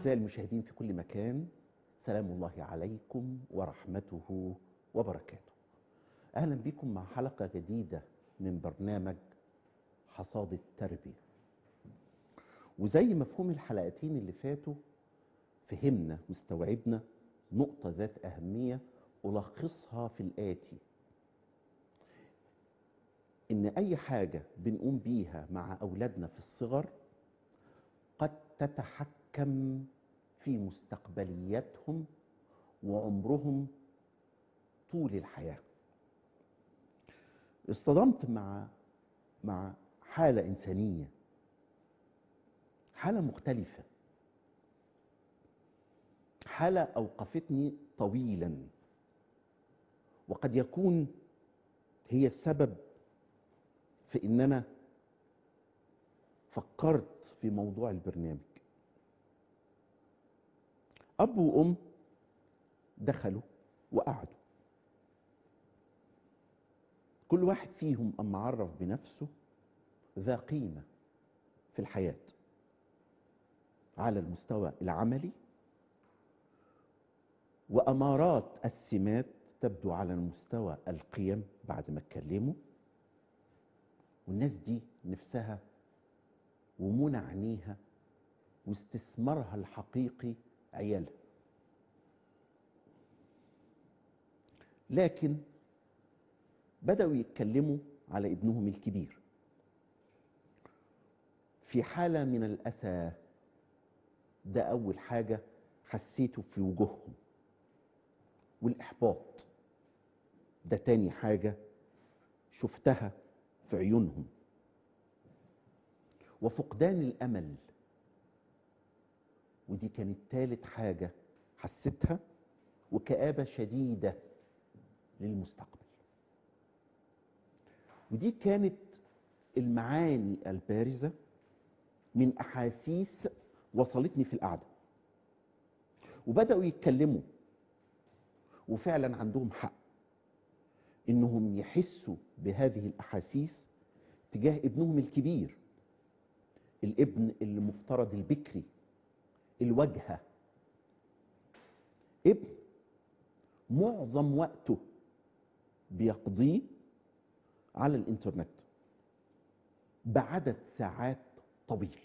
أعزائي المشاهدين في كل مكان سلام الله عليكم ورحمته وبركاته أهلا بكم مع حلقة جديدة من برنامج حصاد التربية وزي مفهوم الحلقتين اللي فاتوا فهمنا واستوعبنا نقطة ذات أهمية ألخصها في الآتي إن أي حاجة بنقوم بيها مع أولادنا في الصغر قد تتحكم في مستقبلياتهم وعمرهم طول الحياة اصطدمت مع مع حالة إنسانية حالة مختلفة حالة أوقفتني طويلا وقد يكون هي السبب في ان انا فكرت في موضوع البرنامج اب وام دخلوا وقعدوا كل واحد فيهم اما عرف بنفسه ذا قيمه في الحياه على المستوى العملي وامارات السمات تبدو على المستوى القيم بعد ما اتكلموا والناس دي نفسها ومنى عينيها واستثمارها الحقيقي عيالها لكن بدأوا يتكلموا على ابنهم الكبير في حالة من الأسى ده أول حاجة حسيته في وجوههم والإحباط ده تاني حاجة شفتها في عيونهم وفقدان الامل ودي كانت ثالث حاجه حسيتها وكابه شديده للمستقبل ودي كانت المعاني البارزه من احاسيس وصلتني في القعده وبداوا يتكلموا وفعلا عندهم حق انهم يحسوا بهذه الاحاسيس تجاه ابنهم الكبير الابن اللي مفترض البكري الواجهه ابن معظم وقته بيقضيه على الانترنت بعدد ساعات طويل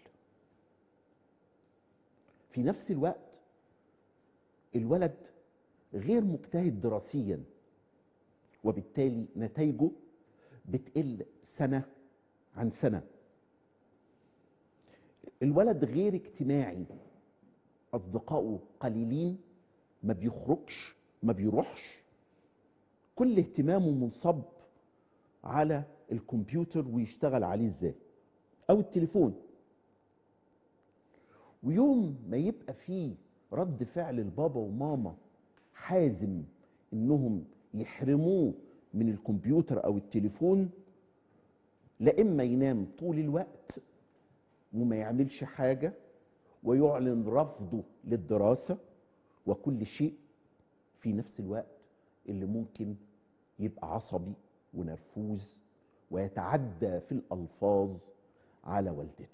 في نفس الوقت الولد غير مجتهد دراسيا وبالتالي نتائجه بتقل سنة عن سنة الولد غير اجتماعي أصدقائه قليلين ما بيخرجش ما بيروحش كل اهتمامه منصب على الكمبيوتر ويشتغل عليه ازاي او التليفون ويوم ما يبقى فيه رد فعل البابا وماما حازم انهم يحرموه من الكمبيوتر او التليفون لا اما ينام طول الوقت وما يعملش حاجه ويعلن رفضه للدراسه وكل شيء في نفس الوقت اللي ممكن يبقى عصبي ونرفوز ويتعدى في الالفاظ على والدته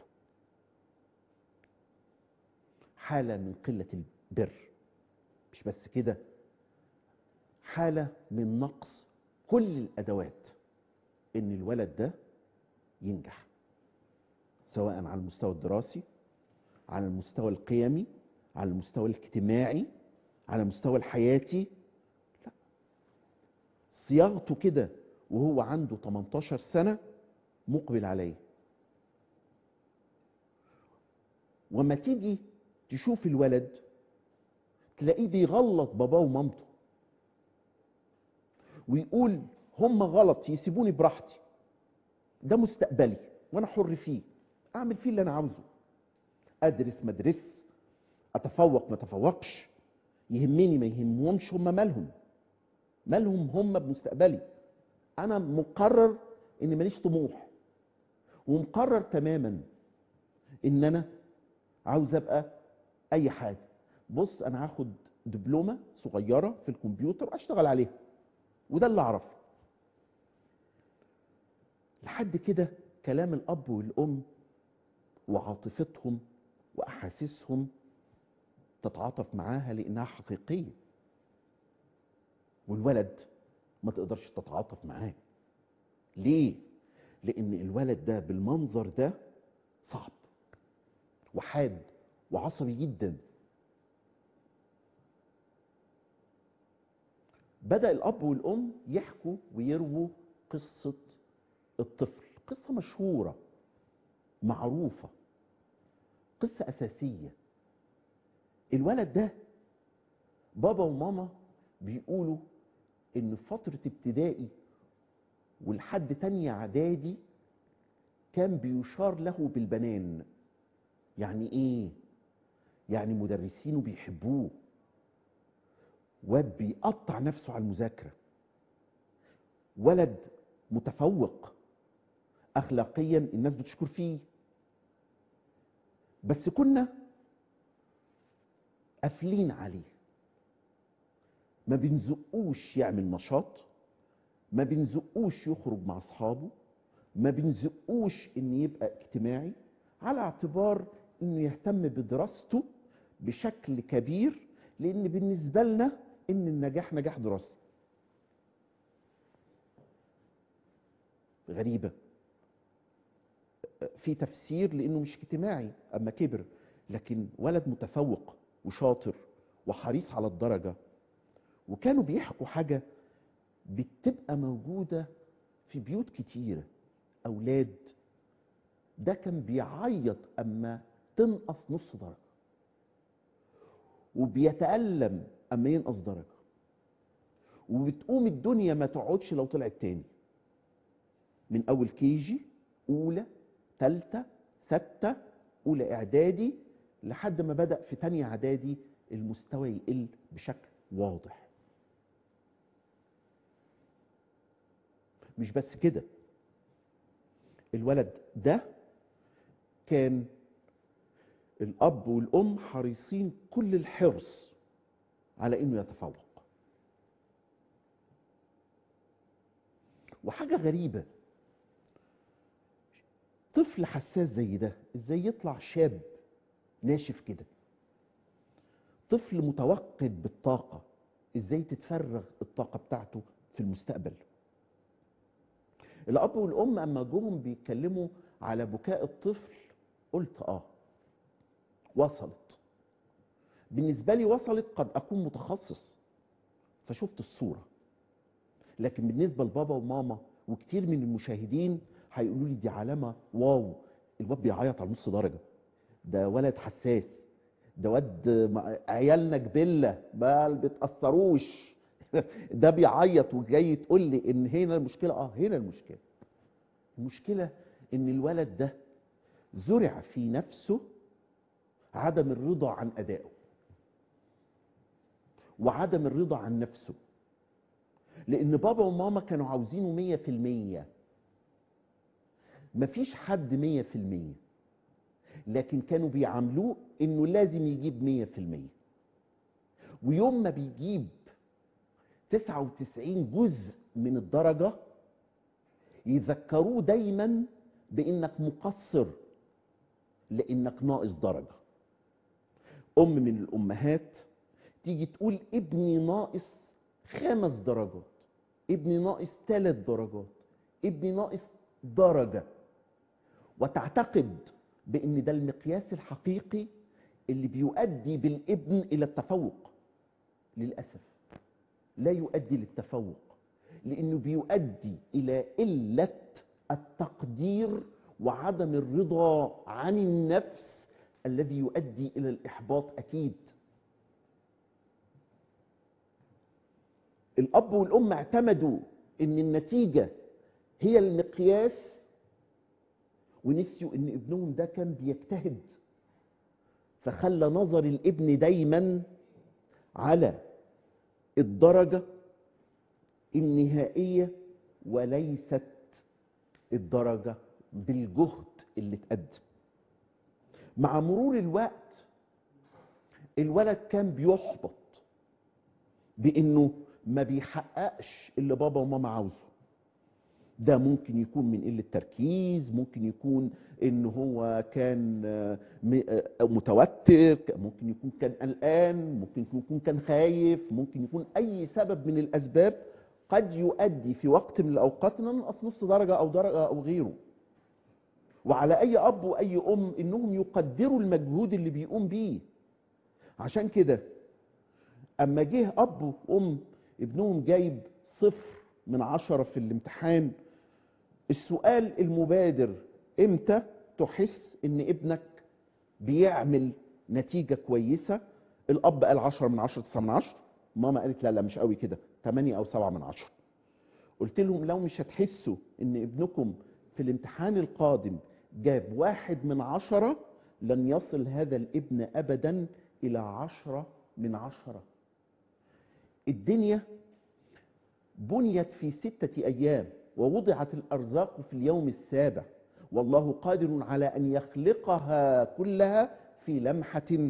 حاله من قله البر مش بس كده حاله من نقص كل الادوات ان الولد ده ينجح سواء على المستوى الدراسي على المستوى القيمي على المستوى الاجتماعي على المستوى الحياتي لا صياغته كده وهو عنده 18 سنة مقبل عليه وما تيجي تشوف الولد تلاقيه بيغلط باباه ومامته ويقول هم غلط يسيبوني براحتي ده مستقبلي وانا حر فيه اعمل فيه اللي انا عاوزه ادرس ما ادرس اتفوق ما اتفوقش يهمني ما يهمهمش هم مالهم مالهم هم بمستقبلي انا مقرر ان ماليش طموح ومقرر تماما ان انا عاوز ابقى اي حاجه بص انا هاخد دبلومه صغيره في الكمبيوتر اشتغل عليها وده اللي اعرفه لحد كده كلام الاب والام وعاطفتهم واحاسيسهم تتعاطف معاها لانها حقيقيه والولد ما تقدرش تتعاطف معاه ليه لان الولد ده بالمنظر ده صعب وحاد وعصبي جدا بدا الاب والام يحكوا ويرووا قصه الطفل قصه مشهوره معروفه قصه اساسيه الولد ده بابا وماما بيقولوا ان فتره ابتدائي ولحد تانية اعدادي كان بيشار له بالبنان يعني ايه يعني مدرسينه بيحبوه واد بيقطع نفسه على المذاكره ولد متفوق اخلاقيا الناس بتشكر فيه بس كنا قافلين عليه ما بنزقوش يعمل نشاط ما بنزقوش يخرج مع اصحابه ما بنزقوش ان يبقى اجتماعي على اعتبار انه يهتم بدراسته بشكل كبير لان بالنسبه لنا ان النجاح نجاح دراسي غريبه في تفسير لانه مش اجتماعي اما كبر لكن ولد متفوق وشاطر وحريص على الدرجه وكانوا بيحكوا حاجه بتبقى موجوده في بيوت كتيره اولاد ده كان بيعيط اما تنقص نص درجه وبيتالم اما ينقص درجه وبتقوم الدنيا ما تقعدش لو طلعت تاني من اول كيجي اولى ثالثه سته اولى اعدادي لحد ما بدا في تانية اعدادي المستوى يقل بشكل واضح مش بس كده الولد ده كان الاب والام حريصين كل الحرص على انه يتفوق وحاجه غريبه طفل حساس زي ده ازاي يطلع شاب ناشف كده طفل متوقد بالطاقه ازاي تتفرغ الطاقه بتاعته في المستقبل الاب والام اما جم بيتكلموا على بكاء الطفل قلت اه وصلت بالنسبه لي وصلت قد اكون متخصص فشفت الصوره لكن بالنسبه لبابا وماما وكتير من المشاهدين هيقولوا لي دي علامه واو الواد بيعيط على نص درجه ده ولد حساس ده واد عيالنا جبله ما بتاثروش ده بيعيط وجاي تقول لي ان هنا المشكله اه هنا المشكله المشكله ان الولد ده زرع في نفسه عدم الرضا عن ادائه وعدم الرضا عن نفسه لان بابا وماما كانوا عاوزينه مية في المية مفيش حد مية في المية لكن كانوا بيعاملوه انه لازم يجيب مية في المية ويوم ما بيجيب تسعة وتسعين جزء من الدرجة يذكروه دايما بانك مقصر لانك ناقص درجة ام من الامهات تيجي تقول ابني ناقص خمس درجات ابني ناقص ثلاث درجات ابني ناقص درجة وتعتقد بان ده المقياس الحقيقي اللي بيؤدي بالابن الى التفوق للاسف لا يؤدي للتفوق لانه بيؤدي الى قله التقدير وعدم الرضا عن النفس الذي يؤدي الى الاحباط اكيد الاب والام اعتمدوا ان النتيجه هي المقياس ونسيوا ان ابنهم ده كان بيجتهد فخلى نظر الابن دايما على الدرجه النهائيه وليست الدرجه بالجهد اللي اتقدم مع مرور الوقت الولد كان بيحبط بانه ما بيحققش اللي بابا وماما عاوزه ده ممكن يكون من قلة تركيز ممكن يكون ان هو كان آه، م- آه، متوتر ممكن يكون كان قلقان ممكن يكون كان خايف ممكن يكون اي سبب من الاسباب قد يؤدي في وقت من الاوقات ان أنا انقص نص درجة او درجة او غيره وعلى اي اب واي ام انهم يقدروا المجهود اللي بيقوم بيه عشان كده اما جه اب وام ابنهم جايب صفر من عشرة في الامتحان السؤال المبادر امتى تحس ان ابنك بيعمل نتيجة كويسة الاب قال عشرة من عشرة تسعة من عشرة ماما قالت لا لا مش قوي كده تمانية او سبعة من عشرة قلت لهم لو مش هتحسوا ان ابنكم في الامتحان القادم جاب واحد من عشرة لن يصل هذا الابن ابدا الى عشرة من عشرة الدنيا بنيت في ستة ايام ووضعت الارزاق في اليوم السابع والله قادر على ان يخلقها كلها في لمحة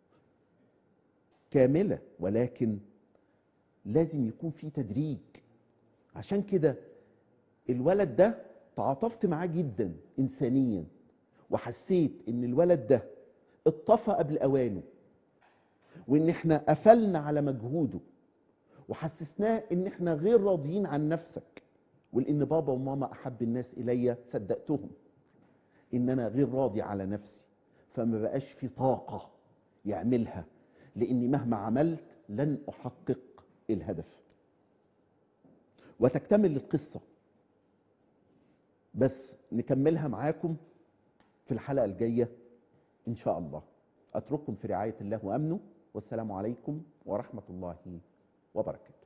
كاملة ولكن لازم يكون في تدريج عشان كده الولد ده تعاطفت معاه جدا انسانيا وحسيت ان الولد ده اتطفى قبل اوانه وان احنا قفلنا على مجهوده وحسسناه ان احنا غير راضيين عن نفسك ولان بابا وماما احب الناس الي صدقتهم ان انا غير راضي على نفسي فما بقاش في طاقه يعملها لاني مهما عملت لن احقق الهدف وتكتمل القصه بس نكملها معاكم في الحلقه الجايه ان شاء الله اترككم في رعايه الله وامنه والسلام عليكم ورحمه الله وبركاته